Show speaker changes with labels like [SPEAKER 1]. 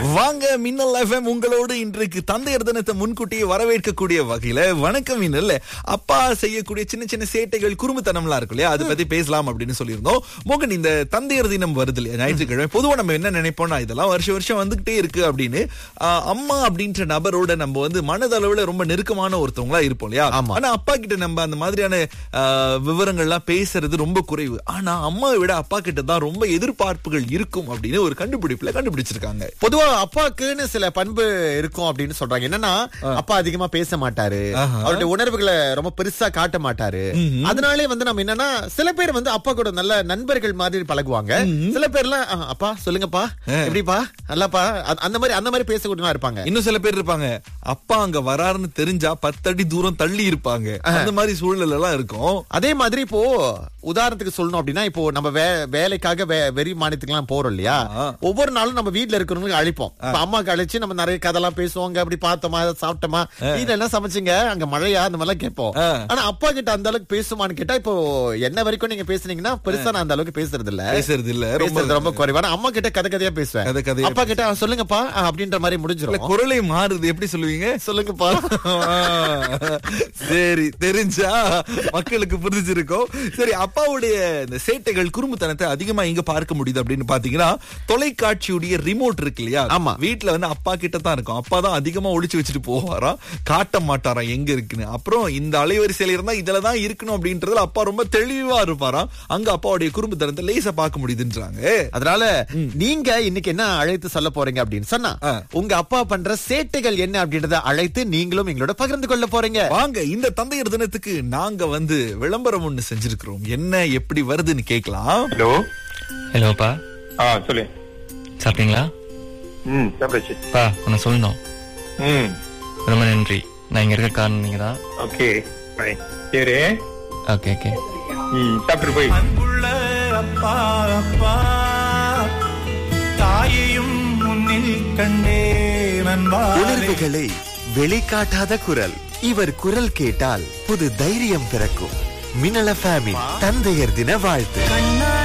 [SPEAKER 1] வாங்க மின்னல் எஃப்எம் உங்களோடு இன்றைக்கு தந்தையர் தினத்தை முன்கூட்டியே வரவேற்கக்கூடிய வகையில வணக்கம் மின்னல் அப்பா செய்யக்கூடிய சின்ன சின்ன சேட்டைகள் குறும்புத்தனம்லாம் இருக்கும் இல்லையா அதை பத்தி பேசலாம் அப்படின்னு சொல்லியிருந்தோம் மோகன் இந்த தந்தையர் தினம் வருது இல்லையா ஞாயிற்றுக்கிழமை பொதுவா நம்ம என்ன நினைப்போம்னா இதெல்லாம் வருஷம் வருஷம் வந்துகிட்டே இருக்கு அப்படின்னு ஆஹ், அம்மா அப்படின்ற நபரோட நம்ம வந்து மனதளவுல ரொம்ப நெருக்கமான ஒருத்தவங்களா இருப்போம் இல்லையா
[SPEAKER 2] ஆமா.
[SPEAKER 1] ஆனா அப்பா கிட்ட நம்ம அந்த மாதிரியான ஆஹ், விவரங்கள்லாம் பேசுறது ரொம்ப குறைவு ஆனா அம்மாவை விட அப்பா கிட்ட தான் ரொம்ப எதிர்பார்ப்புகள் இருக்கும் அப்படின்னு ஒரு கண்டுபிடிப்புல கண்டுபிடிச்சிருக்காங்க
[SPEAKER 2] பொதுவா அப்பாக்குன்னு சில பண்பு இருக்கும் அப்படின்னு சொல்றாங்க என்னன்னா அப்பா அதிகமா பேச மாட்டாரு
[SPEAKER 1] ஆஹா.
[SPEAKER 2] அவருடைய உணர்வுகளை ரொம்ப பெருசா காட்ட மாட்டாரு அதனாலே வந்து நம்ம என்னன்னா சில பேர் வந்து அப்பா கூட நல்ல நண்பர்கள் மாதிரி பழகுவாங்க சில பேர்லாம் "ஆ, அப்பா சொல்லுங்கப்பா எப்படிப்பா நல்லாப்பா அ- அந்த மாதிரி அந்த மாதிரி பேசக்கூடியவங்க இருப்பாங்க
[SPEAKER 1] இன்னும் சில பேர் இருப்பாங்க அப்பா அங்க வராருன்னு தெரிஞ்சா பத்தடி தூரம் தள்ளி இருப்பாங்க அந்த மாதிரி சூழ்நிலை எல்லாம் இருக்கும்
[SPEAKER 2] அதே மாதிரி இப்போ உதாரணத்துக்கு சொல்லணும் அப்படின்னா இப்போ நம்ம வே- வேலைக்காக வே- வெளி மாநிலத்துக்குலாம் போறோம் இல்லையா
[SPEAKER 1] ஆ.
[SPEAKER 2] ஒவ்வொரு நாளும் நம்ம வீட்ல இருக்கிறவங்களுக்கு அழைப்போம் இப்ப அம்மாக்கு அழைச்சு நம்ம நிறைய கதைலாம் பேசுவோங்க அப்படி பார்த்தோமா இதை சாப்பிட்டோமா வீட்டுல என்ன சமைச்சீங்க அங்க மழையா அந்த மாதிரிலாம் கேட்போம்
[SPEAKER 1] ஆ.
[SPEAKER 2] ஆனா அப்பா கிட்ட அந்த அளவுக்கு பேசுமான்னு கேட்டா இப்போ என்ன வரைக்கும் நீங்க பேசுனீங்கன்னா பெருசா நான் அந்த அளவுக்கு பேசுறது இல்ல
[SPEAKER 1] பேசுறது இல்ல ரொம்ப
[SPEAKER 2] பேசுறது ரொம்ப குறைவான அம்மா கிட்ட கதை கதையா பேசுவேன்
[SPEAKER 1] கதை கதையா
[SPEAKER 2] அப்பா கிட்ட "ஆ, சொல்லுங்கப்பா ஆ, அப்படின்ற மாதிரி
[SPEAKER 1] இல்ல,
[SPEAKER 2] முடிஞ்சிடும்
[SPEAKER 1] குரலே மாறுது எப்படி சொல்லுவீங்க
[SPEAKER 2] சொல்லுங்கப்பா
[SPEAKER 1] சரி தெரிஞ்சா மக்களுக்கு புரிஞ்சிருக்கும் சரி அப்பாவுடைய இந்த சேட்டைகள் குறும்புத்தனத்தை அதிகமா எங்க பார்க்க முடியுது அப்படின்னு பாத்தீங்கன்னா தொலைக்காட்சியுடைய ரிமோட் இருக்கு இல்லையா
[SPEAKER 2] ஆமா.
[SPEAKER 1] வீட்ல வந்து அப்பா கிட்ட தான் இருக்கும் அப்பா தான் அதிகமா ஒளிச்சு வச்சுட்டு போவாராம் காட்ட மாட்டாராம் எங்க இருக்குன்னு அப்புறம் இந்த அலைவரிசையில இருந்தா இதுல தான் இருக்கணும் அப்படின்றதுல அப்பா ரொம்ப தெளிவா இருப்பாராம் அங்க அப்பாவுடைய குறும்புத்தனத்தை லேசா பார்க்க முடியுதுன்றாங்க
[SPEAKER 2] அதனால நீங்க இன்னைக்கு என்ன அழைத்து சொல்ல போறீங்க அப்படின்னு சொன்னா
[SPEAKER 1] ஆ.
[SPEAKER 2] உங்க அப்பா பண்ற சேட்டைகள் என்ன அப்படின்றத அழைத்து நீங்களும் எங்களோட பகிர்ந்து கொள்ள போறீங்க
[SPEAKER 1] வாங்க இந்த தந்தையர் தினத்துக்கு நாங்க வந்து விளம்பரம் ஒண்ணு செஞ்சிருக்கிறோம் என்ன எப்படி வருதுன்னு கேட்கலாம்
[SPEAKER 3] ஹலோ
[SPEAKER 4] ஹலோப்பா
[SPEAKER 3] ஆ சொல்லு
[SPEAKER 4] சாப்பிட்டீங்களா
[SPEAKER 3] ம் சாப்பிடுச்சு
[SPEAKER 4] பா உன்னை சொல்லணும்
[SPEAKER 3] ம்
[SPEAKER 4] ரொம்ப நன்றி நான் இங்க இருக்க காரணம் நீங்க தான்
[SPEAKER 3] ஓகே பை சரி
[SPEAKER 4] ஓகே ஓகே
[SPEAKER 3] ம் சாப்பிட்டு போய்
[SPEAKER 5] அன்புள்ள அப்பா அப்பா தாயையும் முன்னில் கண்டே நண்பா
[SPEAKER 6] உணர்வுகளை வெளிக்காட்டாத குரல் இவர் குரல் கேட்டால் புது தைரியம் பிறக்கும் மின்னல ஃபேமிலி தந்தையர் தின வாழ்த்து